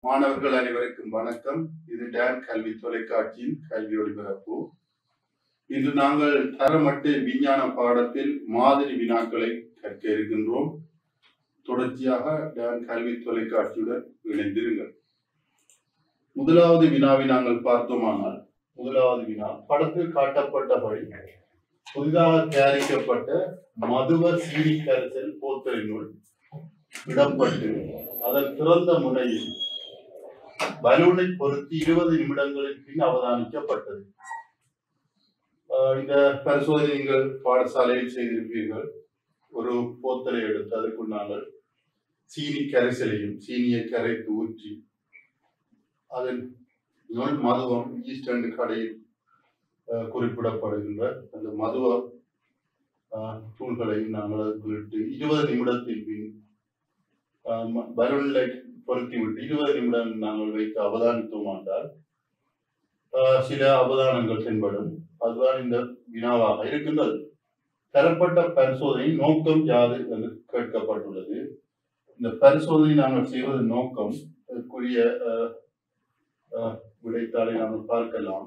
மாணவர்கள் அனைவருக்கும் வணக்கம் இது டான் கல்வி தொலைக்காட்சியின் கல்வி ஒளிபரப்பு இன்று நாங்கள் தரமட்டு விஞ்ஞான பாடத்தில் மாதிரி வினாக்களை கற்க இருக்கின்றோம் தொடர்ச்சியாக டான் கல்வி தொலைக்காட்சியுடன் இணைந்திருங்கள் முதலாவது வினாவை நாங்கள் பார்த்தோமானால் முதலாவது வினா படத்தில் காட்டப்பட்டபடி புதிதாக தயாரிக்கப்பட்ட மதுவ சீனி கரைசல் போத்தலினுள் இடப்பட்டு அதன் திறந்த முனையில் பலூனை பொருத்தி இருபது நிமிடங்களின் பின் அவதானிக்கப்பட்டது ஆஹ் இந்த பரிசோதனை நீங்கள் பாடசாலையில் செய்திருப்பீர்கள் ஒரு போத்தலை எடுத்து அதற்கு நாங்கள் சீனி கரைசலையும் சீனியை கரைத்து ஊற்றி அதன் நுண் மதுவம் ஈஸ்ட் அண்ட் கடையில் ஆஹ் குறிப்பிடப்படுகின்ற அந்த மதுவ ஆஹ் தூள்களையும் நாங்கள் அதற்குள்ளிட்டு இருபது நிமிடத்தின் பின் பலூன்ல பொருத்தி விட்டு இருபது நிமிடம் நாங்கள் வைத்து அவதானித்தோம் என்றால் ஆஹ் சில அவதானங்கள் தென்படும் அதுதான் இந்த வினாவாக இருக்கின்றது தரப்பட்ட பரிசோதனை நோக்கம் யாது என்று கேட்கப்பட்டுள்ளது இந்த பரிசோதனை நாங்கள் செய்வதன் நோக்கம் அதற்குரிய ஆஹ், ஆஹ், விடைத்தாளை நாங்கள் பார்க்கலாம்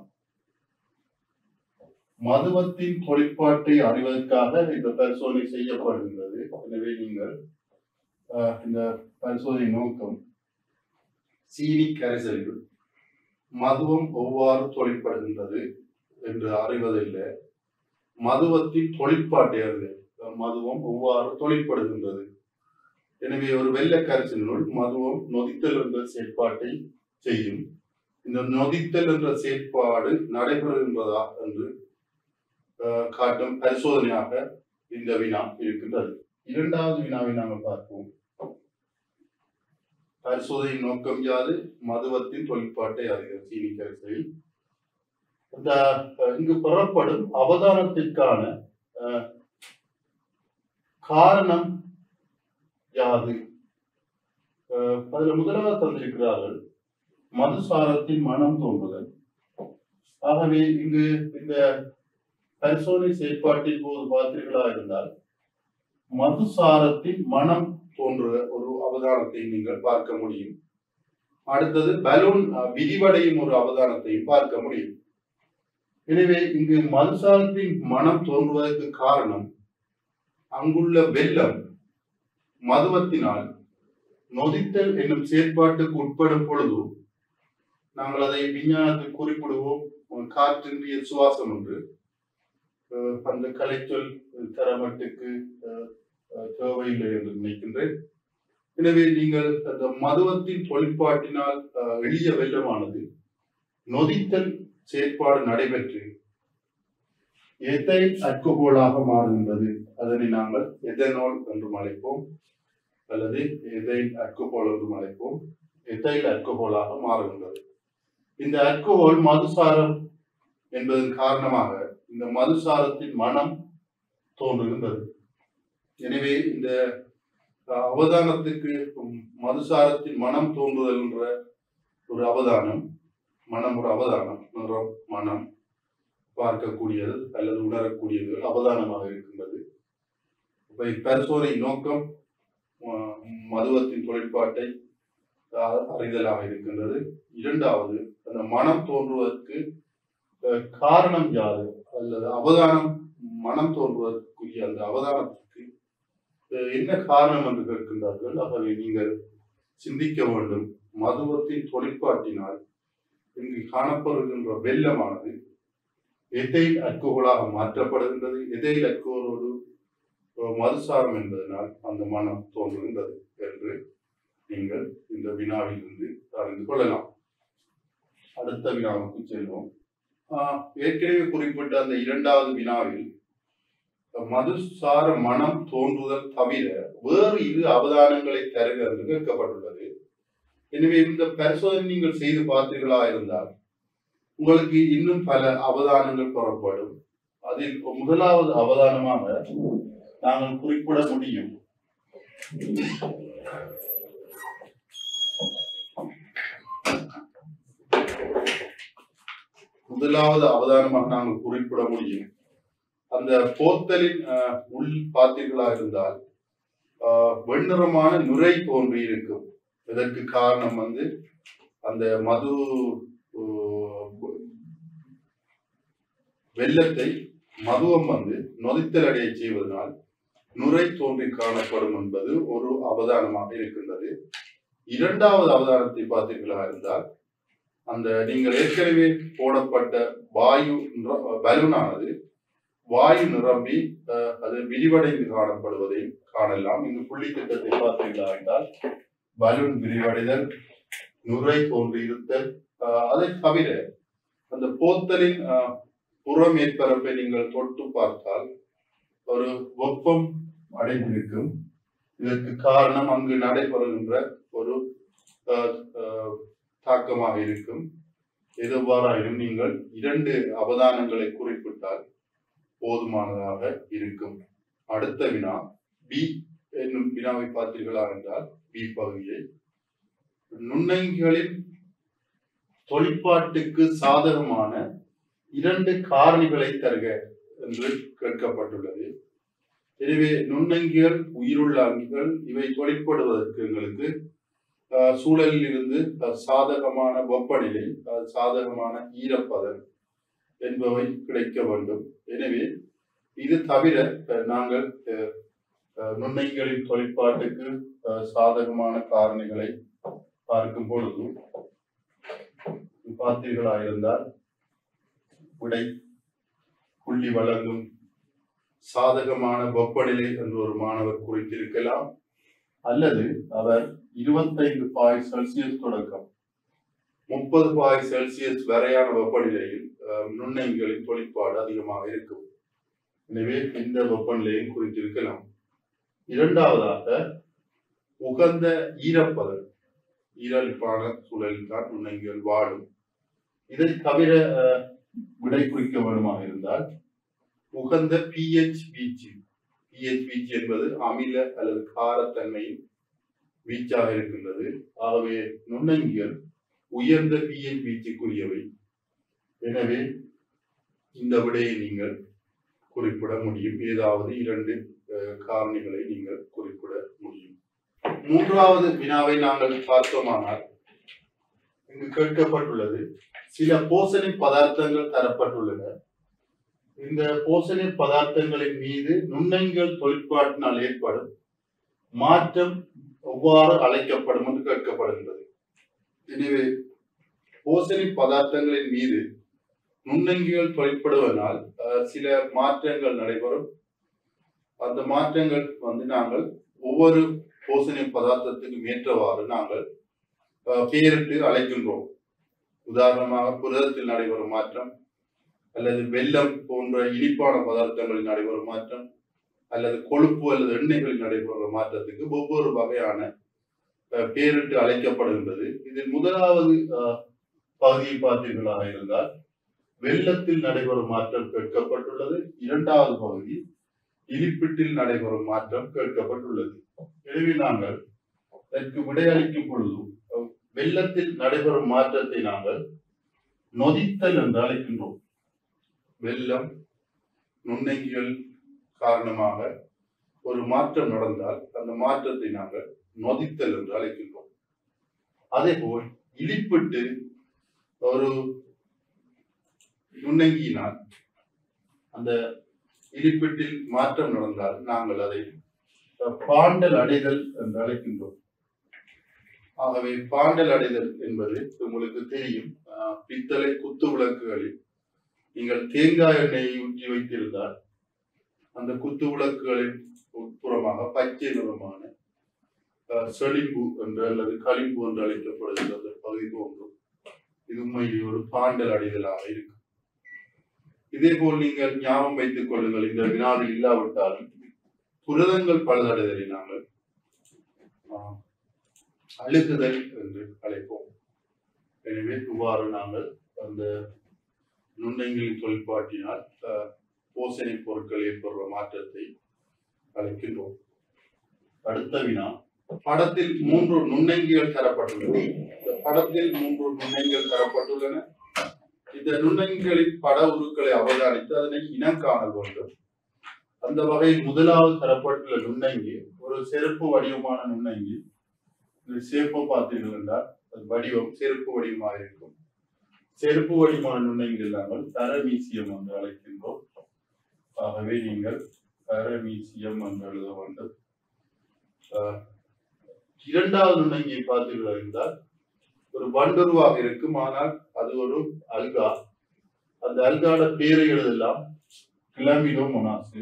மதுவத்தின் தொழிற்பாட்டை அறிவதற்காக இந்த பரிசோதனை செய்யப்படுகின்றது எனவே நீங்கள் ஆஹ், இந்த பரிசோதனை நோக்கம் சீனி கரைசல்கள் மதுவம் எவ்வாறு தொழிற்படுகின்றது என்று அறிவதில்லை மதுவத்தின் தொழிற்பாட்டை அறிதல் மதுவம் எவ்வாறு தொழிற்படுகின்றது எனவே ஒரு வெள்ள கரைசலினுள் மதுவம் நொதித்தல் என்ற செயற்பாட்டை செய்யும் இந்த நொதித்தல் என்ற செயற்பாடு நடைபெறுகின்றதா என்று ஆஹ், காட்டும் பரிசோதனையாக இந்த வினா இருக்கின்றது இரண்டாவது வினாவை நாங்கள் பார்ப்போம் பரிசோதனை நோக்கம் யாது மதுவத்தின் தொழிற்பாட்டை அறிதல் சீனி கரைசலில் இந்த அஹ், இங்கு பெறப்படும் அவதானத்திற்கான அஹ், காரணம் யாது அஹ், அதுல முதலாவது தந்திருக்கிறார்கள் மதுசாரத்தின் மனம் தோன்றுதல் ஆகவே இங்கு இந்த பரிசோதனை செயற்பாட்டின் போது பார்த்தீர்களா இருந்தால் மதுசாரத்தின் மனம் தோன்றுக ஒரு அவதானத்தை நீங்கள் பார்க்க முடியும் அடுத்தது பலூன் அஹ், விரிவடையும் ஒரு அவதானத்தையும் பார்க்க முடியும் எனவே இங்கு மதுசாரத்தின் மனம் தோன்றுவதற்கு காரணம் அங்குள்ள வெள்ளம் மதுவத்தினால் நொதித்தல் என்னும் செயற்பாட்டுக்கு உட்படும் பொழுது நாங்கள் அதை விஞ்ஞானத்தில் குறிப்பிடுவோம் ஒரு காற்றின்றிய சுவாசம் என்று அஹ், அந்த கலைச்சொல் தரமட்டுக்கு அஹ், அஹ், தேவையில்லை என்று நினைக்கின்றேன் எனவே நீங்கள் அந்த மதுவத்தின் தொழிற்பாட்டினால் அஹ், எளிய வெள்ளமானது நொதித்தல் செயற்பாடு நடைபெற்று எத்தைல் அல்கோஹோலாக மாறுகின்றது அதனை நாங்கள் எதனால் என்றும் அழைப்போம் அல்லது எதைல் அல்கோஹோல் என்றும் அழைப்போம் எத்தைல் அல்கோஹோலாக மாறுகின்றது இந்த அல்கோஹோல் மதுசாரம் என்பதன் காரணமாக இந்த மதுசாரத்தின் மனம் தோன்றுகின்றது எனவே இந்த அஹ், அவதானத்துக்கு உம், மதுசாரத்தின் மனம் தோன்றுதல் என்ற ஒரு அவதானம் மனம் ஒரு அவதானம் நிறம் மனம் பார்க்கக்கூடியது அல்லது உணரக்கூடியது அவதானமாக இருக்கின்றது இப்ப இப்பரிசோதனை நோக்கம் அஹ், மதுவத்தின் தொழிற்பாட்டை அஹ், அறிதலாக இருக்கின்றது இரண்டாவது அந்த மனம் தோன்றுவதற்கு அஹ், காரணம் யாது அல்லது அவதானம் மனம் தோன்றுவதற்குரிய அந்த அவதானத்திற்கு அஹ், என்ன காரணம் என்று கேட்கின்றார்கள் ஆகவே நீங்கள் சிந்திக்க வேண்டும் மதுவத்தின் தொழிற்பாட்டினால் இங்கு காணப்படுகின்ற வெள்ளமானது எதைல் அல்கோகோலாக மாற்றப்படுகின்றது எதைல் அல்கோகோலோடு அஹ், மதுசாரம் என்பதனால் அந்த மனம் தோன்றுகின்றது என்று நீங்கள் இந்த வினாவிலிருந்து அறிந்து கொள்ளலாம் அடுத்த வினாவுக்கு செல்வோம் ஆஹ், ஏற்கனவே குறிப்பிட்ட அந்த இரண்டாவது வினாவில் மதுசார மனம் தோன்றுதல் தவிர வேறு இரு அவதானங்களை தருக என்று கேட்கப்பட்டுள்ளது எனவே இந்த பரிசோதனை நீங்கள் செய்து பார்த்தீர்களா இருந்தால் உங்களுக்கு இன்னும் பல அவதானங்கள் பெறப்படும் அதில் முதலாவது அவதானமாக நாங்கள் குறிப்பிட முடியும் முதலாவது அவதானமாக நாங்கள் குறிப்பிட முடியும் அந்த போத்தலின் அஹ், உள் பார்த்தீர்களா இருந்தால் ஆஹ், வெண்ணிறமான நுரை தோன்றி இருக்கும் இதற்கு காரணம் வந்து அந்த மது அஹ், வெள்ளத்தை மதுவம் வந்து நொதித்தல் அடைய செய்வதனால் நுரை தோன்றி காணப்படும் என்பது ஒரு அவதானமாக இருக்கின்றது இரண்டாவது அவதானத்தை பார்த்தீர்களா இருந்தால் அந்த நீங்கள் ஏற்கனவே போடப்பட்ட வாயு நிர- பலூனானது வாயு நிரம்பி அஹ், அது விரிவடைந்து காணப்படுவதை காணலாம் இந்த புள்ளி திட்டத்தை பார்த்தீர்களா என்றால் பலூன் விரிவடைதல் நுரை தோன்றி இருத்தல் அஹ், அதை தவிர அந்த போத்தலின் அஹ், புற மேற்பரப்பை நீங்கள் தொட்டு பார்த்தால் ஒரு வெப்பம் அடைந்திருக்கும் இதற்கு காரணம் அங்கு நடைபெறுகின்ற ஒரு அஹ், அஹ், தாக்கமாக இருக்கும் எதுவாறாயினும் நீங்கள் இரண்டு அவதானங்களை குறிப்பிட்டால் போதுமானதாக இருக்கும் அடுத்த வினா பி என்னும் வினாவை பார்த்தீர்களா என்றால் பி பகுதியை நுண்ணங்கிகளின் தொழிற்பாட்டுக்கு சாதகமான இரண்டு காரணிகளை தருக என்று கேட்கப்பட்டுள்ளது எனவே நுண்ணங்கிகள் உயிருள்ள அங்கிகள் இவை தொழிற்படுவதற்கு எங்களுக்கு அஹ், சூழலில் இருந்து அஹ், சாதகமான வெப்பநிலை அஹ், சாதகமான ஈரப்பதம் என்பவை கிடைக்க வேண்டும் எனவே இது தவிர அஹ், நாங்கள் அஹ், அஹ், நுண்ணங்கிகளின் தொழிற்பாட்டுக்கு அஹ், சாதகமான காரணிகளை பார்க்கும் பொழுது பார்த்தீர்களா இருந்தால் விடை புள்ளி வழங்கும் சாதகமான வெப்பநிலை என்று ஒரு மாணவர் குறித்திருக்கலாம் அல்லது அவர் இருபத்தைந்து பாய் செல்சியஸ் தொடக்கம் முப்பது பாய் செல்சியஸ் வரையான வெப்பநிலையில் அஹ், நுண்ணங்கிகளின் தொழிற்பாடு அதிகமாக இருக்கும் எனவே இந்த வெப்பநிலையை குறித்திருக்கலாம் இரண்டாவதாக உகந்த ஈரப்பதம் ஈரலிப்பான சூழலில் தான் நுண்ணங்கிகள் வாழும் இதை தவிர அஹ், விடை குறிக்க வேண்டுமாக இருந்தால் உகந்த பிஹெச் வீச்சு பிஹெச் வீச்சு என்பது அமில அல்லது காரத்தன்மையின் வீச்சாக இருக்கின்றது ஆகவே நுண்ணங்கிகள் உயர்ந்த பிஹெச் வீச்சுக்குரியவை எனவே இந்த விடையை நீங்கள் குறிப்பிட முடியும் ஏதாவது இரண்டு அஹ், காரணிகளை நீங்கள் குறிப்பிட முடியும் மூன்றாவது வினாவை நாங்கள் பார்த்தோமானால் இங்கு கேட்கப்பட்டுள்ளது சில போசனை பதார்த்தங்கள் தரப்பட்டுள்ளன இந்த போசனை பதார்த்தங்களின் மீது நுண்ணங்கிகள் தொழிற்பாட்டினால் ஏற்படும் மாற்றம் எவ்வாறு அழைக்கப்படும் என்று கேட்கப்படுகின்றது எனவே போசனை பதார்த்தங்களின் மீது நுண்ணங்கிகள் தொழிற்படுவதனால் அஹ், சில மாற்றங்கள் நடைபெறும் அந்த மாற்றங்கள் வந்து நாங்கள் ஒவ்வொரு போசனை பதார்த்தத்துக்கு ஏற்றவாறு நாங்கள் அஹ், பெயரிட்டு அழைக்கின்றோம் உதாரணமாக புரதத்தில் நடைபெறும் மாற்றம் அல்லது வெல்லம் போன்ற இனிப்பான பதார்த்தங்களில் நடைபெறும் மாற்றம் அல்லது கொழுப்பு அல்லது எண்ணெய்களில் நடைபெறும் மாற்றத்துக்கு ஒவ்வொரு வகையான அஹ், பெயரிட்டு அழைக்கப்படுகின்றது இதில் முதலாவது அஹ், பகுதியை பார்த்தீர்களாக இருந்தால் வெள்ளத்தில் நடைபெறும் மாற்றம் கேட்கப்பட்டுள்ளது இரண்டாவது பகுதி இலிப்பிட்டில் நடைபெறும் மாற்றம் கேட்கப்பட்டுள்ளது எனவே நாங்கள் இதற்கு விடையளிக்கும் பொழுது அஹ், வெள்ளத்தில் நடைபெறும் மாற்றத்தை நாங்கள் நொதித்தல் என்று அழைக்கின்றோம் வெள்ளம் நுண்ணங்கிகள் காரணமாக ஒரு மாற்றம் நடந்தால் அந்த மாற்றத்தை நாங்கள் நொதித்தல் என்று அழைக்கின்றோம் அதே போல் இலிப்பிட்டு ஒரு நுண்ணங்கியினால் அந்த இலிப்பிட்டில் மாற்றம் நடந்தால் நாங்கள் அதை அஹ், பாண்டல் அடைதல் என்று அழைக்கின்றோம் ஆகவே பாண்டல் அடைதல் என்பது உங்களுக்கு தெரியும் அஹ், பித்தளை குத்து விளக்குகளில் நீங்கள் தேங்காய் எண்ணெயை ஊற்றி வைத்திருந்தால் அந்த குத்து விளக்குகளின் உட்புறமாக பச்சை நிறமான அஹ், செழிம்பு என்று அல்லது களிம்பு என்று அழைக்கப்படுகிற அந்த பகுதி தோன்றும் இது உண்மையில் ஒரு பாண்டல் அடைதலாக இருக்கும் இதே போல் நீங்கள் ஞாபகம் வைத்துக் கொள்ளுங்கள் இந்த வினாவில் இல்லாவிட்டாலும் புரதங்கள் பழுதடைதலை நாங்கள் ஆஹ், அழுகுதல் என்று அழைப்போம் எனவே இவ்வாறு நாங்கள் அந்த நுண்ணங்கிகளின் தொழிற்பாட்டினால் ஆஹ், போசனை பொருட்கள் ஏற்படுற மாற்றத்தை அழைக்கின்றோம் அடுத்த வினா படத்தில் மூன்று நுண்ணங்கிகள் தரப்பட்டுள்ளன இந்த படத்தில் மூன்று நுண்ணங்கிகள் தரப்பட்டுள்ளன இந்த நுண்ணங்கிகளின் பட உருக்களை அவதானித்து அதனை இனம் காண வேண்டும் அந்த வகையில் முதலாவது தரப்பட்டுள்ள நுண்ணங்கி ஒரு செருப்பு வடிவமான நுண்ணங்கி இந்த சேப்பை பார்த்தீர்கள் என்றால் அது வடிவம் செருப்பு வடிவமாக இருக்கும் செருப்பு வடிவமான நுண்ணுயிர்கள் நாங்கள் பரமீசியம் என்று அழைக்கின்றோம் ஆகவே நீங்கள் பரமீசியம் என்று எழுத வேண்டும் ஆஹ், இரண்டாவது நுண்ணங்கியை பார்த்தீர்கள் என்றால் ஒரு வண்டுருவாக இருக்கும் ஆனால் அது ஒரு அல்கா அந்த அல்காட பேரை எழுதலாம் கிளம்பிடோ மொனாசு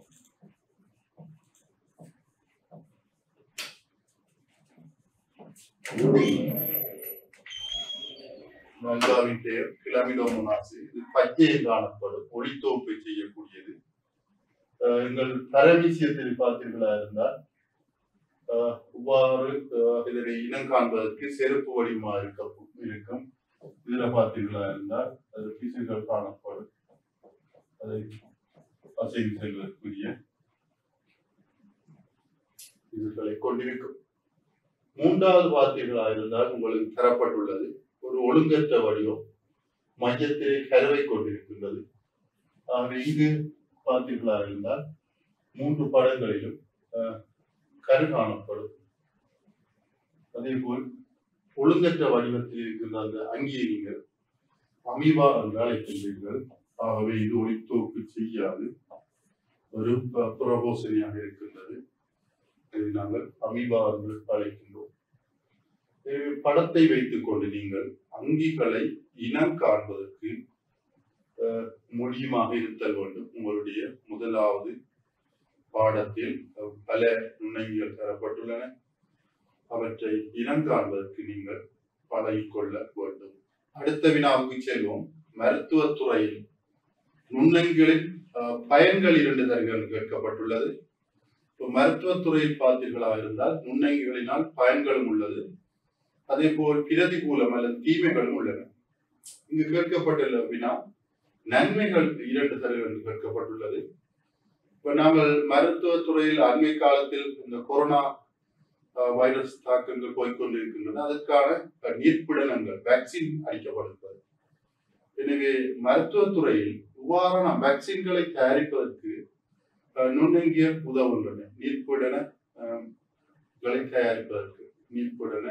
அல்காவின் பெயர் கிளம்பிடோ மொனாசு இது பச்சையில் காணப்படும் ஒளித்தோப்பை செய்யக்கூடியது ஆஹ் எங்கள் பரமீசியத்தில் பார்த்தீர்களா இருந்தால் ஆஹ் இவ்வாறு ஆஹ் இதனை இனம் காண்பதற்கு செருப்பு வடிவமா இருக்க இருக்கும் இதுல பார்த்தீர்களா இருந்தால் அது பிசுகள் காணப்படும் அதை அசைவு செல்வதற்குரிய இதுகளை கொண்டிருக்கும் மூன்றாவது பார்த்தீர்களா இருந்தால் உங்களுக்கு தரப்பட்டுள்ளது ஒரு ஒழுங்கற்ற வடிவம் மையத்திலே கருவை கொண்டிருக்கின்றது ஆகவே இங்கு பார்த்தீர்களா இருந்தால் மூன்று படங்களிலும் ஆஹ், கரு காணப்படும் அதே போல் ஒழுங்கற்ற வடிவத்தில் இருக்கின்ற அந்த அங்கியை நீங்கள் அமீபா என்று அழைக்கின்றீர்கள் ஆகவே இது ஒளித்தோக்கு செய்யாது ஒரு ப- புறபோசனையாக இருக்கின்றது இதை நாங்கள் அமீபா என்று அழைக்கின்றோம் எனவே படத்தை வைத்துக் கொண்டு நீங்கள் அங்கிகளை இனம் காண்பதற்கு அஹ், முடியுமாக இருத்தல் வேண்டும் உங்களுடைய முதலாவது பாடத்தில் அஹ், பல நுண்ணங்கிகள் தரப்பட்டுள்ளன அவற்றை இனம் காண்பதற்கு நீங்கள் பழகிக்கொள்ள வேண்டும் அடுத்த வினாவுக்கு செல்வோம் மருத்துவத் துறையில் நுண்ணங்கிகளின் அஹ், பயன்கள் இரண்டு தருகள் கேட்கப்பட்டுள்ளது இப்போ மருத்துவத் துறையில் பார்த்தீர்களா இருந்தால் நுண்ணங்கிகளினால் பயன்களும் உள்ளது அதே போல் பிரதிகூலம் அல்லது தீமைகளும் உள்ளன இங்கு கேட்கப்பட்டுள்ள வினா நன்மைகள் இரண்டு தருகள் என்று கேட்கப்பட்டுள்ளது இப்ப நாங்கள் மருத்துவத் துறையில் அண்மை காலத்தில் இந்த கொரோனா அஹ், வைரஸ் தாக்கங்கள் போய்க்கொண்டிருக்கின்றன அதற்கான அஹ், நீர்ப்பிடனங்கள் வேக்சின் அளிக்கப்படுகிறது எனவே மருத்துவத் துறையில் இவ்வாறான வேக்சின்களை தயாரிப்பதற்கு அஹ், நுண்ணங்கிய உதவுகின்றன நீர்ப்பிடன அஹ், களை தயாரிப்பதற்கு நீர்ப்பிடன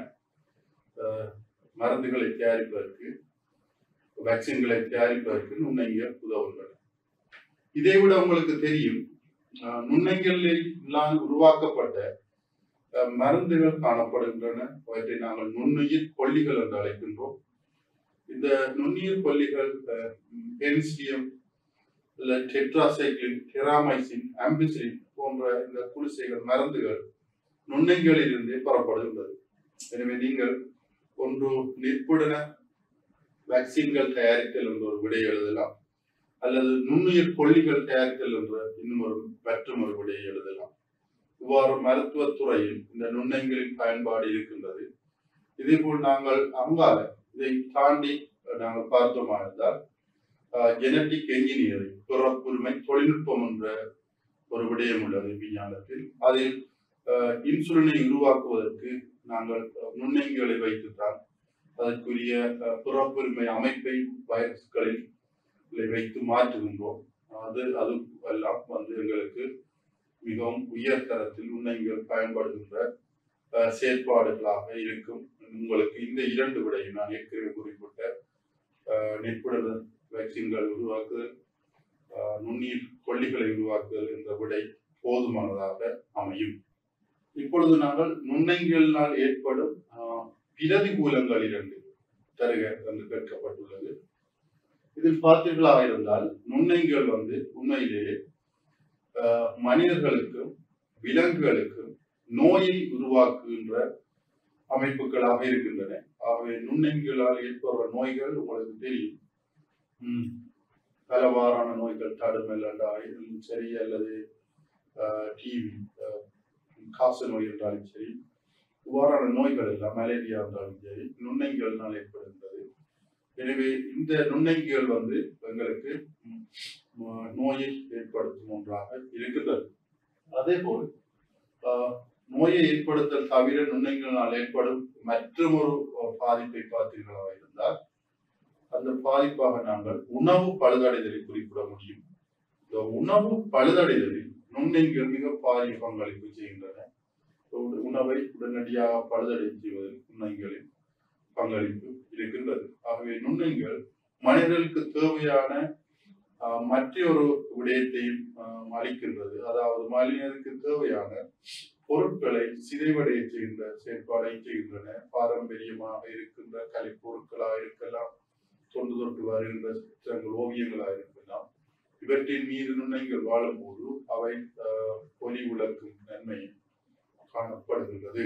அஹ், மருந்துகளை தயாரிப்பதற்கு வேக்சின்களை தயாரிப்பதற்கு நுண்ணங்கிய உதவுகின்றன இதை விட உங்களுக்கு தெரியும் அஹ், நுண்ணங்கிகளில் உருவாக்கப்பட்ட அஹ், மருந்துகள் காணப்படுகின்றன அவற்றை நாங்கள் நுண்ணுயிர் கொல்லிகள் என்று அழைக்கின்றோம் இந்த நுண்ணுயிர் கொல்லிகள் பென்சியம் இல்ல டெட்ராசைக்ளின் டெராமைசின் ஆம்பிசிலின் போன்ற இந்த குளிசைகள் மருந்துகள் நுண்ணங்கிகளில் இருந்தே பெறப்படுகின்றது எனவே நீங்கள் ஒன்று நிற்புடன வேக்சின்கள் தயாரித்தல் என்ற ஒரு விடை எழுதலாம் அல்லது நுண்ணுயிர் கொல்லிகள் தயாரித்தல் என்ற இன்னும் ஒரு மற்றும் ஒரு விடையை எழுதலாம் இவ்வாறு மருத்துவத் துறையில் இந்த நுண்ணங்கிகளின் பயன்பாடு இருக்கின்றது இதேபோல் நாங்கள் அங்கால இதை தாண்டி நாங்கள் பார்த்தோமா இருந்தால் ஜெனட்டிக் என்ஜினியரிங் பிறப்புரிமை தொழில்நுட்பம் என்ற ஒரு விடயம் உள்ளது விஞ்ஞானத்தில் அதில் அஹ், இன்சுலினை உருவாக்குவதற்கு நாங்கள் அஹ், நுண்ணங்கிகளை வைத்துத்தான் அதற்குரிய அஹ், பிறப்புரிமை அமைப்பை வைரஸ்களில் இதை வைத்து மாற்றுகின்றோம் அது அது எல்லாம் வந்து எங்களுக்கு மிகவும் உயர் தரத்தில் நுண்ணங்கிகள் பயன்படுகின்ற அஹ், செயற்பாடுகளாக இருக்கும் உங்களுக்கு இந்த இரண்டு விடையும் நான் ஏற்கனவே குறிப்பிட்ட அஹ், நெற்புடல் வேக்சின்கள் உருவாக்குதல் அஹ், நுண்ணீர் கொல்லிகளை உருவாக்குதல் என்ற விடை போதுமானதாக அமையும் இப்பொழுது நாங்கள் நுண்ணங்கிகளினால் ஏற்படும் அஹ், பிரதிகூலங்கள் இரண்டு தருக என்று கேட்கப்பட்டுள்ளது இதில் பார்த்தீர்களாக இருந்தால் நுண்ணங்கிகள் வந்து உண்மையிலேயே அஹ், மனிதர்களுக்கும் விலங்குகளுக்கும் நோயை உருவாக்குகின்ற அமைப்புகளாக இருக்கின்றன ஆகவே நுண்ணங்கிகளால் ஏற்படுற நோய்கள் உங்களுக்கு தெரியும் ம், பலவாறான நோய்கள் தடுமல் என்றாலும் சரி அல்லது டிவி காச நோய் என்றாலும் சரி இவ்வாறான நோய்கள் எல்லாம் மலேரியா என்றாலும் சரி நுண்ணங்கிகளினால் ஏற்படுகின்றது எனவே இந்த நுண்ணங்கிகள் வந்து எங்களுக்கு ம், ம- நோயை ஏற்படுத்தும் ஒன்றாக இருக்கின்றது அதே போல் ஆஹ், நோயை ஏற்படுத்தல் தவிர நுண்ணங்கிகளினால் ஏற்படும் மற்றொரு பாதிப்பை பார்த்தீர்களா இருந்தால் அந்த பாதிப்பாக நாங்கள் உணவு பழுதடைதலை குறிப்பிட முடியும் இந்த உணவு பழுதடைதலில் நுண்ணங்கிகள் மிக பாரிய பங்களிப்பு செய்கின்றன உ- உணவை உடனடியாக பழுதடை செய்வதில் நுண்ணங்கிகளின் பங்களிப்பு இருக்கின்றது ஆகவே நுண்ணங்கள் மனிதர்களுக்கு தேவையான ஆஹ், மற்றொரு விடயத்தையும் ஆஹ், அளிக்கின்றது அதாவது மனிதனுக்கு தேவையான பொருட்களை சிதைவடைய செய்கின்ற செயற்பாடை செய்கின்றன பாரம்பரியமாக இருக்கின்ற கலைப்பொருட்களாக இருக்கலாம் தொன்று தொட்டு வருகின்ற சித்திரங்கள் ஓவியங்களாக இருக்கலாம் இவற்றின் மீது நுண்ணைகள் வாழும்போது அவை ஆஹ், ஒளி விளக்கும் நன்மை காணப்படுகின்றது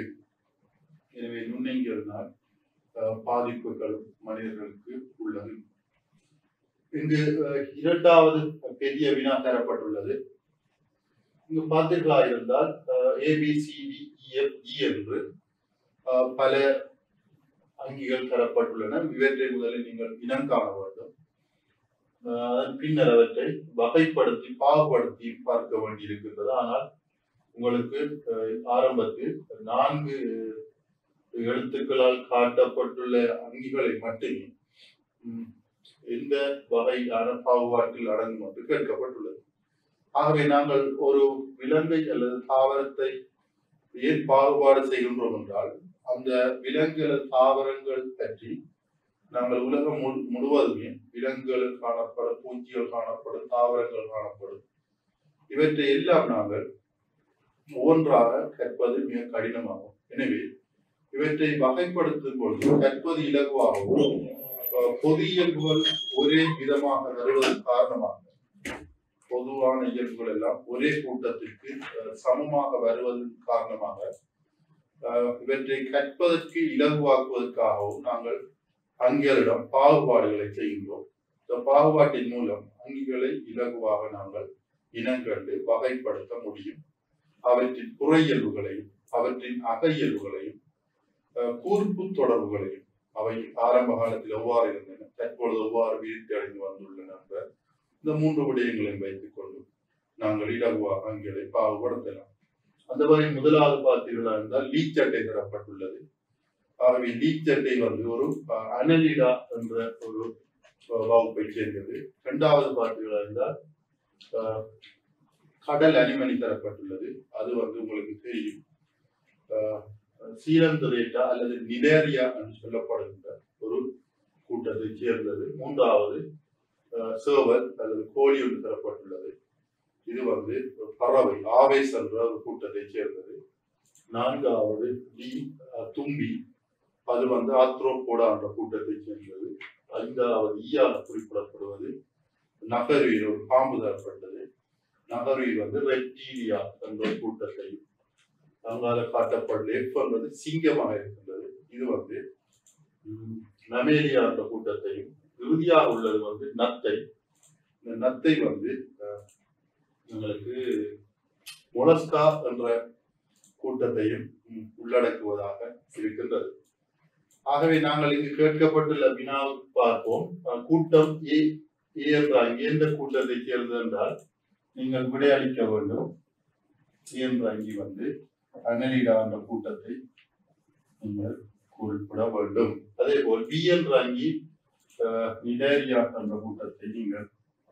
எனவே நுண்ணைகளினால் ஆஹ், பாதிப்புகள் மனிதர்களுக்கு உள்ளது இங்கு ஆஹ், இரண்டாவது பெரிய வினா தரப்பட்டுள்ளது இங்கு பார்த்தீர்களா இருந்தால் ஏபிசிடிஇஎஃப்இ என்று ஆஹ், பல அங்கிகள் தரப்பட்டுள்ளன இவற்றை முதலில் நீங்கள் இனம் காண வேண்டும் ஆஹ், அதன் பின்னர் அவற்றை வகைப்படுத்தி பாகுபடுத்தி பார்க்க வேண்டியிருக்கின்றது ஆனால் உங்களுக்கு ஆஹ், ஆரம்பத்தில் நான்கு எழுத்துக்களால் காட்டப்பட்டுள்ள அங்கிகளை மட்டுமே ம், எந்த வகையான பாகுபாட்டில் அடங்கும் என்று கேட்கப்பட்டுள்ளது ஆகவே நாங்கள் ஒரு விலங்கை அல்லது தாவரத்தை ஏன் பாகுபாடு செய்கின்றோம் என்றால் அந்த விலங்கு அல்லது தாவரங்கள் பற்றி நாங்கள் உலகம் முழு- முழுவதுமே விலங்குகள் காணப்படும் பூச்சிகள் காணப்படும் தாவரங்கள் காணப்படும் இவற்றை எல்லாம் நாங்கள் ஒவ்வொன்றாக கற்பது மிக கடினமாகும் எனவே இவற்றை வகைப்படுத்தும் பொழுது கற்பது இலகுவாகவும் அஹ், பொது இயல்புகள் ஒரே விதமாக வருவதன் காரணமாக பொதுவான இயல்புகள் எல்லாம் ஒரே கூட்டத்திற்கு அஹ், சமமாக வருவதன் காரணமாக அஹ், இவற்றை கற்பதற்கு இலகுவாக்குவதற்காகவும் நாங்கள் அங்கிகளிடம் பாகுபாடுகளை செய்கின்றோம் இந்த பாகுபாட்டின் மூலம் அங்கிகளை இலகுவாக நாங்கள் இனங்கண்டு வகைப்படுத்த முடியும் அவற்றின் புற இயல்புகளையும் அவற்றின் அக இயல்புகளையும் அஹ், கூர்ப்பு தொடர்புகளையும் அவை ஆரம்ப காலத்தில் எவ்வாறு இருந்தன தற்பொழுது எவ்வாறு வீழ்ச்சி அடைந்து வந்துள்ளன என்ற இந்த மூன்று விடயங்களையும் வைத்துக் கொண்டு நாங்கள் இலகுவாக அங்கிகளை பாகுபடுத்தலாம் அந்த வகை முதலாவது பார்த்தீர்களா என்றால் லீச்சட்டை தரப்பட்டுள்ளது ஆகவே லீச்சட்டை வந்து ஒரு அஹ், அனலிடா என்ற ஒரு அஹ், வகுப்பை சேர்ந்தது இரண்டாவது பார்த்தீர்களா என்றால் அஹ், கடல் அனிமணி தரப்பட்டுள்ளது அது வந்து உங்களுக்கு தெரியும் சீரந்துரேட்டா அல்லது நிலேரியா என்று சொல்லப்படுகின்ற ஒரு கூட்டத்தை சேர்ந்தது மூன்றாவது அஹ், சேவல் அல்லது கோழி ஒன்று தரப்பட்டுள்ளது இது வந்து ஒரு பறவை ஆவேஸ் என்ற ஒரு கூட்டத்தை சேர்ந்தது நான்காவது டி அஹ், தும்பி அது வந்து ஆத்ரோபோடா என்ற கூட்டத்தை சேர்ந்தது ஐந்தாவது ஈயாக குறிப்பிடப்படுவது நகருயில் ஒரு பாம்பு தரப்பட்டது நகருயில் வந்து ரெப்டீரியா என்ற ஒரு கூட்டத்தை அங்கால காட்டப்படல எஃப் என்பது சிங்கமாக இருக்கின்றது இது வந்து ம், மமேலியா என்ற கூட்டத்தையும் இறுதியாக உள்ளது வந்து நத்தை இந்த நத்தை வந்து அஹ், எங்களுக்கு மொலஸ்கா என்ற கூட்டத்தையும் ம், உள்ளடக்குவதாக இருக்கின்றது ஆகவே நாங்கள் இங்கு கேட்கப்பட்டுள்ள வினாவுக்கு பார்ப்போம் அஹ், கூட்டம் ஏ ஏ என்ற அங்கே எந்த கூட்டத்தை சேர்ந்தது என்றால் நீங்கள் விடையளிக்க வேண்டும் ஏ என்ற அங்கி வந்து அனலிடா என்ற கூட்டத்தை நீங்கள் குறிப்பிட வேண்டும் அதே போல் பி என்ற அங்கி அஹ், நிடேரியா என்ற கூட்டத்தை நீங்கள்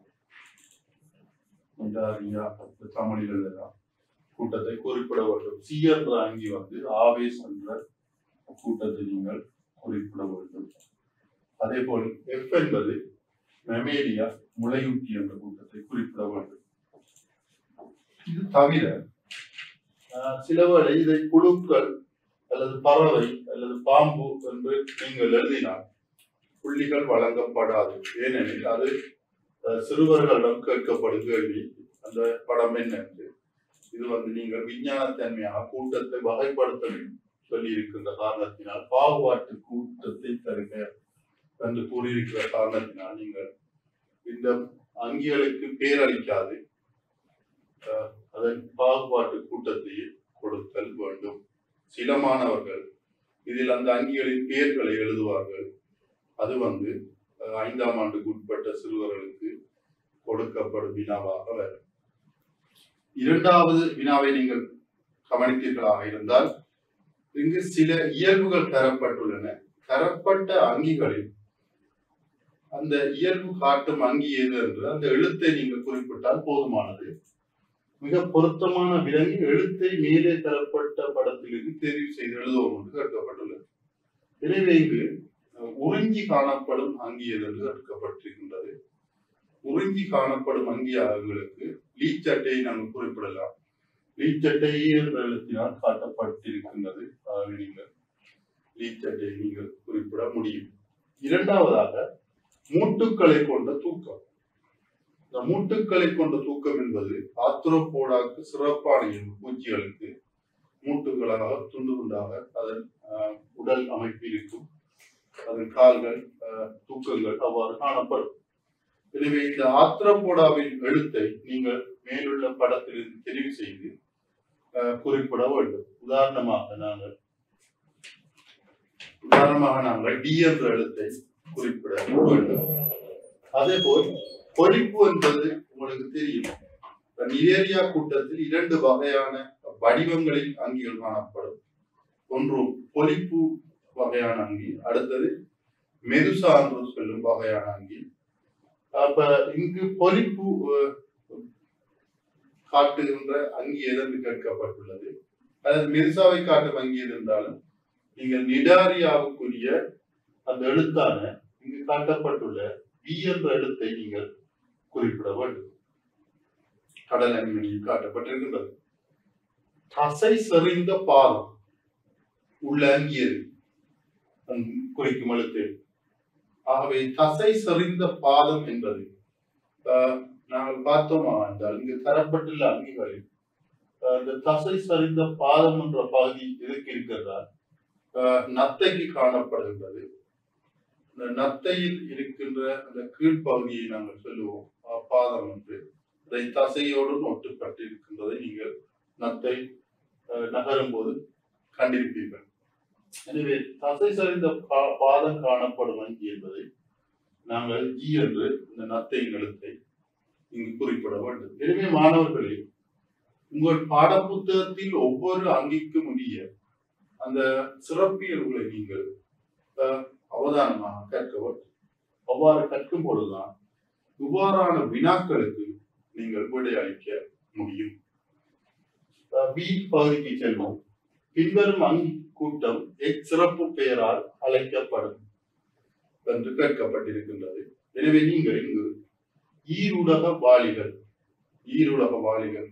நிடாரியா தமிழில் எழுதலாம் கூட்டத்தை குறிப்பிட வேண்டும் சி என்ற அங்கி வந்து ஆவேஸ் என்ற கூட்டத்தை நீங்கள் குறிப்பிட வேண்டும் அதே போல் எஃப் என்பது மெமேலியா முளையூட்டி என்ற கூட்டத்தை குறிப்பிட வேண்டும் இது தவிர ஆஹ், சிலவேளை இதை குழுக்கள் அல்லது பறவை அல்லது பாம்பு என்று நீங்கள் எழுதினால் புள்ளிகள் வழங்கப்படாது ஏனெனில் அது அஹ், சிறுவர்களிடம் கேட்கப்படும் கேள்வி அந்த படம் என்ன என்று இது வந்து நீங்கள் விஞ்ஞானத்தன்மையாக கூட்டத்தை வகைப்படுத்த சொல்லி இருக்கின்ற காரணத்தினால் பாகுபாட்டு கூட்டத்தை தருக என்று கூறியிருக்கிற காரணத்தினால் நீங்கள் இந்த அங்கிகளுக்கு பேரளிக்காது அஹ், அதன் பாகுபாட்டு கூட்டத்தையே கொடுத்தல் வேண்டும் சில மாணவர்கள் இதில் அந்த அங்கிகளின் பெயர்களை எழுதுவார்கள் அது வந்து அஹ், ஐந்தாம் ஆண்டுக்கு உட்பட்ட சிறுவர்களுக்கு கொடுக்கப்படும் வினாவாக வரும் இரண்டாவது வினாவை நீங்கள் கவனித்தீர்களாக இருந்தால் இங்கு சில இயல்புகள் தரப்பட்டுள்ளன தரப்பட்ட அங்கிகளில் அந்த இயல்பு காட்டும் அங்கி எது என்று அந்த எழுத்தை நீங்கள் குறிப்பிட்டால் போதுமானது மிக பொருத்தமான விலங்கு எழுத்தை மேலே தரப்பட்ட படத்திலிருந்து தெரிவு செய்து எழுதுவோம் என்று கேட்கப்பட்டுள்ளது எனவே இங்கு அஹ், உறிஞ்சி காணப்படும் அங்கி எது என்று எடுக்கப்பட்டிருக்கின்றது உறிஞ்சி காணப்படும் அங்கியாளர்களுக்கு லீச்சட்டையை நாங்கள் குறிப்பிடலாம் லீச்சட்டை என்ற எழுத்தினால் காட்டப்பட்டிருக்கின்றது ஆகவே நீங்கள் லீச்சட்டையை நீங்கள் குறிப்பிட முடியும் இரண்டாவதாக மூட்டுக்களை கொண்ட தூக்கம் இந்த மூட்டுக்களை கொண்ட தூக்கம் என்பது ஆத்ரோபோடாக்கு சிறப்பான இயல்பு பூச்சிகளுக்கு மூட்டுகளாக துண்டு துண்டாக அதன் ஆஹ், உடல் அமைப்பு இருக்கும் அதன் கால்கள் ஆஹ், தூக்கங்கள் அவ்வாறு காணப்படும் எனவே இந்த ஆத்ரோபோடாவின் எழுத்தை நீங்கள் மேலுள்ள படத்தில் தெரிவு செய்து ஆஹ், குறிப்பிட வேண்டும் உதாரணமாக நாங்கள் உதாரணமாக நாங்கள் டி என்ற எழுத்தை குறிப்பிட வேண்டும் அதே போல் பொலிப்பு என்பது உங்களுக்கு தெரியும் நிவேரியா கூட்டத்தில் இரண்டு வகையான வடிவங்களில் அங்கிகள் காணப்படும் ஒன்று பொலிப்பு வகையான அங்கி அடுத்தது மெதுசா என்று சொல்லும் வகையான அங்கி அப்ப இங்கு பொலிப்பு அஹ், காட்டுகின்ற அங்கி எதென்று கேட்கப்பட்டுள்ளது அதாவது மெதுசாவை காட்டும் அங்கி எது என்றாலும் நீங்கள் நிடாரியாவுக்குரிய அந்த எழுத்தான இங்கு காட்டப்பட்டுள்ள வி என்ற எழுத்தை நீங்கள் குறிப்பிட வேண்டும் கடல் அணிமணியில் காட்டப்பட்டிருக்கின்றது தசை செறிந்த பாதம் உள்ள அங்கியது அந்த குறிக்கும் எழுத்து ஆகவே தசை செறிந்த பாதம் என்பது ஆஹ், நாங்கள் பார்த்தோமா என்றால் இங்கு தரப்பட்டுள்ள அங்கிகளில் ஆஹ், இந்த தசை சரிந்த பாதம் என்ற பகுதி எதுக்கு இருக்கிறதா ஆஹ், நத்தைக்கு காணப்படுகின்றது இந்த நத்தையில் இருக்கின்ற அந்த கீழ்ப்பகுதியை நாங்கள் சொல்லுவோம் ஆஹ், பாதம் என்று அதை தசையோடு ஒட்டுப்பட்டு இருக்கின்றதை நீங்கள் நத்தை ஆஹ், நகரும் போது கண்டிருப்பீர்கள் எனவே தசை சரிந்த பா- பாதம் காணப்படும் அங்கி என்பதை நாங்கள் ஜி என்று இந்த நத்தையின் எழுத்தை இங்கு குறிப்பிட வேண்டும் எனவே மாணவர்களே உங்கள் பாடப்புத்தகத்தில் ஒவ்வொரு அங்கிக்கும் உரிய அந்த சிறப்பியல்களை நீங்கள் அஹ், அவதானமாக கற்க வேண்டும் அவ்வாறு கற்கும் பொழுதுதான் இவ்வாறான வினாக்களுக்கு நீங்கள் விடையளிக்க முடியும் அஹ், பி பகுதிக்கு செல்வோம் பின்வரும் அங்கி கூட்டம் எச் சிறப்பு பெயரால் அழைக்கப்படும் என்று கேட்கப்பட்டிருக்கின்றது எனவே நீங்கள் இங்கு ஈருலக வாளிகள் ஈருலக வாளிகள்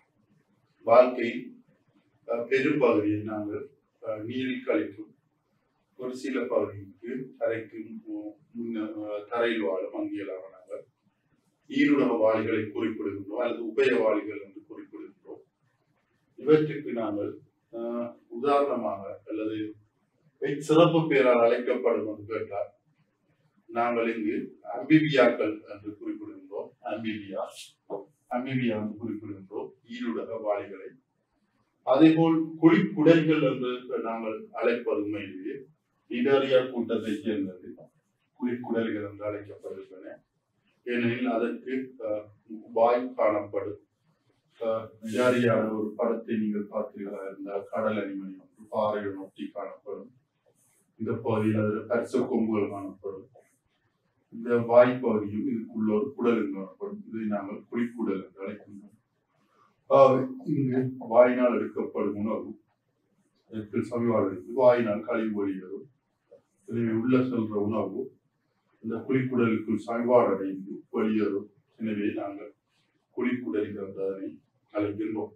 வாழ்க்கை அஹ், பெரும்பகுதியை நாங்கள் அஹ், நீரில் கழிக்கும் ஒரு சில பகுதிக்கு தரைக்கு மு- முன்ன அஹ், தரையில் வாழும் அங்கியலாக நாங்கள் ஈருலக வாளிகளை குறிப்பிடுகின்றோம் அல்லது உபய வாளிகள் என்று குறிப்பிடுகின்றோம் இவற்றுக்கு நாங்கள் அஹ், உதாரணமாக அல்லது எச் சிறப்பு பெயரால் அழைக்கப்படும் என்று கேட்டால் நாங்கள் இங்கு அம்பிபியாக்கள் என்று குறிப்பிடுகின்றோம் அம்பிபியா அம்பிபியா என்று குறிப்பிடுகின்றோம் ஈருலக வாளிகளை அதேபோல் குழிக்குடல்கள் என்று நாங்கள் அழைப்பது உண்மையிலேயே இடரியா கூட்டத்தை சேர்ந்தது குழிக்குடல்கள் என்று அழைக்கப்படுகின்றன ஏனெனில் அதற்கு அஹ், வாய் காணப்படும் அஹ், நிடாரியான ஒரு படத்தை நீங்கள் பார்த்தீர்களா இருந்தால் கடல் அணிமணி ஒன்று பாறைகள் ஒட்டி காணப்படும் இந்த பகுதியில் அதில் பரிசு கொம்புகள் காணப்படும் இந்த வாய்ப்பகுதியும் இதுக்குள்ள ஒரு குடல் என்று காணப்படும் இதை நாங்கள் குழிக்குடல் என்று அழைக்கின்றோம் ஆகவே இங்கு வாயினால் எடுக்கப்படும் உணவு இதற்கு சமீபாளர்களுக்கு வாயினால் கழிவு வெளியேறும் எனவே உள்ள செல்ற உணவு இந்த குழிக்குடலுக்குள் சமீபாடடைந்து வெளியேறும் எனவே நாங்கள் குழிக்குடல் என்றதனை அழைக்கின்றோம்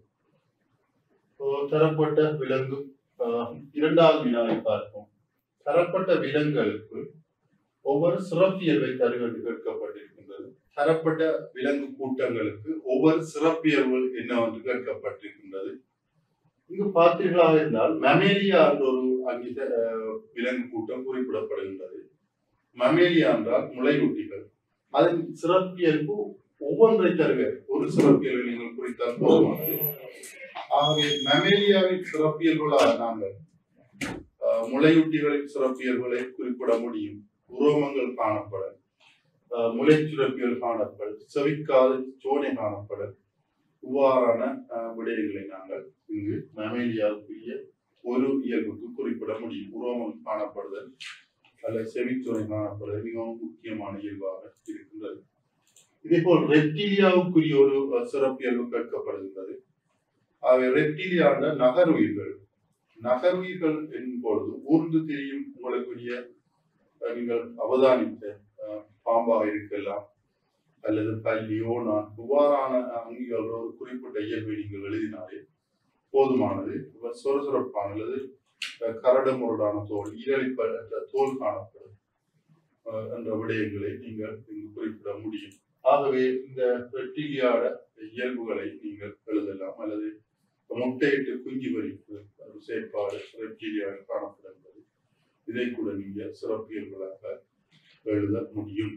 இப்போ தரப்பட்ட விலங்கு ஆஹ், இரண்டாவது வினாவை பார்ப்போம் தரப்பட்ட விலங்குகளுக்கு ஒவ்வொரு சிறப்பியல்பை தருக என்று கேட்கப்பட்டிருக்கின்றது தரப்பட்ட விலங்கு கூட்டங்களுக்கு ஒவ்வொரு சிறப்பியல்பு என்னவென்று கேட்கப்பட்டிருக்கின்றது இங்கு பார்த்தீர்களாக இருந்தால் மமேலியா என்ற ஒரு அங்கித அஹ், விலங்கு கூட்டம் குறிப்பிடப்படுகின்றது மமேலியா என்றால் முளையூட்டிகள் அதன் சிறப்பியல்பு ஒவ்வொன்றை தருக ஒரு சிறப்பியல்பை நீங்கள் குறித்தால் போதுமானது ஆகவே மமேலியாவின் சிறப்பியல்புகளாக நாங்கள் அஹ், முளையூட்டிகளின் சிறப்பியல்புகளை குறிப்பிட முடியும் உரோமங்கள் காணப்பட அஹ், முளைச்சுரப்பியல் காணப்பட செவிக்காது சோனை காணப்பட இவ்வாறான அஹ், விடயங்களை நாங்கள் இங்கு மமேலியாவுக்குரிய ஒரு இயல்புக்கு குறிப்பிட முடியும் உரோமம் காணப்படுதல் அல்லது செவிச்சோனை காணப்படுதல் மிகவும் முக்கியமான இயல்பாக இருக்கின்றது இதேபோல் ரெப்டீலியாவுக்குரிய ஒரு அஹ், சிறப்பியல்பு கேட்கப்படுகின்றது ஆகவே ரெப்டீலியாண்ட நகருயிர்கள் நகருயிர்கள் என்பொழுது ஊர்ந்து திரியும் உங்களுக்குரிய அஹ், நீங்கள் அவதானித்த அஹ், பாம்பாக இருக்கலாம் அல்லது பல்லியோ நான் இவ்வாறான அங்கிகளோட ஒரு குறிப்பிட்ட இயல்பை நீங்கள் எழுதினாலே போதுமானது இப்ப சொரசொரப்பான அல்லது அஹ், கரடு முரடான தோல் ஈரழிப்பற்ற தோல் காணப்படும் அஹ், என்ற விடயங்களை நீங்கள் இங்கு குறிப்பிட முடியும் ஆகவே இந்த ரெட்டிலியாட இயல்புகளை நீங்கள் எழுதலாம் அல்லது முட்டையிட்டு குஞ்சு பறிப்பு ஒரு செயற்பாடு ரெட்டிலியாக காணப்படுகிறது இதை கூட நீங்க சிறப்பியல்களாக எழுத முடியும்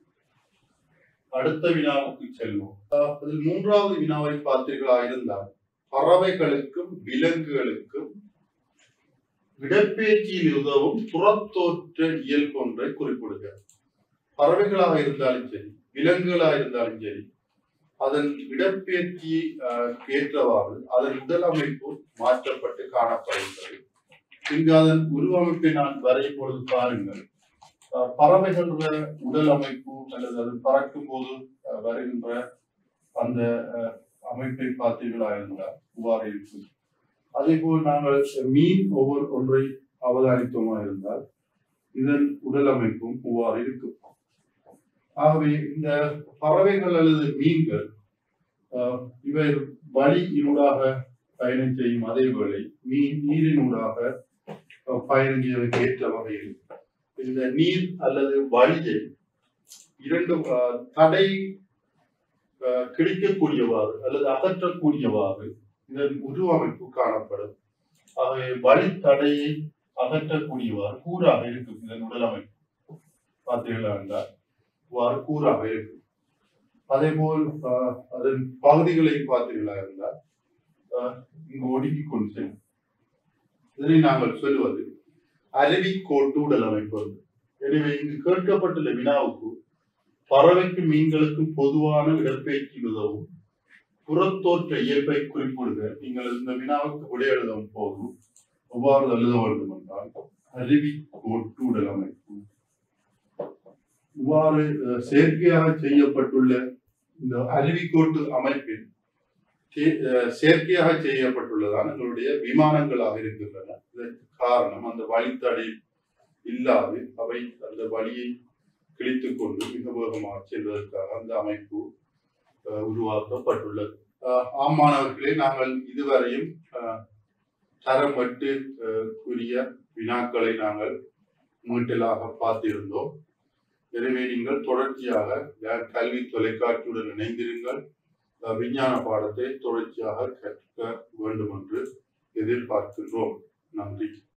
அடுத்த வினாவுக்கு செல்வோம் அஹ் அதில் மூன்றாவது வினாவை பார்த்தீர்களா இருந்தால் பறவைகளுக்கும் விலங்குகளுக்கும் இடப்பெயர்ச்சியில் உதவும் புறத்தோற்ற இயல்பு ஒன்றை குறிப்பிடுக பறவைகளாக இருந்தாலும் சரி விலங்குகளாக இருந்தாலும் சரி அதன் இடப்பெயர்ச்சி அஹ், ஏற்றவாறு அதன் உடல் அமைப்பு மாற்றப்பட்டு காணப்படுகிறது இங்கு அதன் உருவமைப்பை நான் வரையும் பொழுது பாருங்கள் அஹ், பறவைகளோட உடல் அமைப்பு அல்லது அது பறக்கும் போது அஹ், வருகின்ற அந்த அஹ், அமைப்பை பார்த்தீர்களா இருந்தால் இவ்வாறு இருக்கும் அதே போல் நாங்கள் மீன் ஒவ்வொரு ஒன்றை அவதானித்தோமா இருந்தால் இதன் உடல் அமைப்பும் இவ்வாறு இருக்கும் ஆகவே இந்த பறவைகள் அல்லது மீன்கள் ஆஹ், இவை வழியினூடாக பயணம் செய்யும் அதே வேளை மீன் நீரினூடாக ஆஹ், பயணம் செய்வதற்கு ஏற்ற வகையில் இந்த நீர் அல்லது வழியை இரண்டு ஆஹ், தடை ஆஹ், கிழிக்கக்கூடியவாறு அல்லது அகற்றக்கூடியவாறு இதன் உருவமைப்பு காணப்படும் ஆகவே வழி தடையை அகற்றக்கூடியவாறு கூறாக இருக்கும் இதன் உடல் அமைப்பு பார்த்தீர்களா என்றால் இவ்வாறு கூறாக இருக்கும் அதே போல் ஆஹ், அதன் பகுதிகளை பார்த்தீர்களா இருந்தால் ஆஹ், இங்கு ஒடுக்கி கொண்டு செல்லும் இதனை நாங்கள் சொல்வது அருவிக்கோட்டு உடல் அமைப்பு எனவே இங்கு கேட்கப்பட்டுள்ள வினாவுக்கு பறவைக்கும் மீன்களுக்கும் பொதுவான இடப்பெயர்ச்சி உதவும் புறத்தோற்ற இயல்பை குறிப்பிடுக நீங்கள் இந்த வினாவுக்கு விடை எழுதும் போது எவ்வாறு எழுத வேண்டும் என்றால் அருவி கோட்டு உடல் அமைப்பு இவ்வாறு அஹ், செயற்கையாக செய்யப்பட்டுள்ள இந்த அருவிக்கோட்டு அமைப்பில் சே- அஹ், செயற்கையாக செய்யப்பட்டுள்ளதான எங்களுடைய விமானங்களாக இருக்கின்றன இதற்கு காரணம் அந்த வழித்தடை இல்லாது அவை அந்த வழியை கிழித்துக் கொண்டு மிக வேகமாக செல்வதற்காக அந்த அமைப்பு அஹ், உருவாக்கப்பட்டுள்ளது அஹ், ஆம் மாணவர்களே நாங்கள் இதுவரையும் அஹ், தரம் எட்டு அஹ், உரிய வினாக்களை நாங்கள் மீட்டலாக பார்த்திருந்தோம் எனவே நீங்கள் தொடர்ச்சியாக க- கல்வி தொலைக்காட்சியுடன் இணைந்திருங்கள் அஹ், விஞ்ஞான பாடத்தை தொடர்ச்சியாக கற்க வேண்டும் என்று எதிர்பார்க்கின்றோம் நன்றி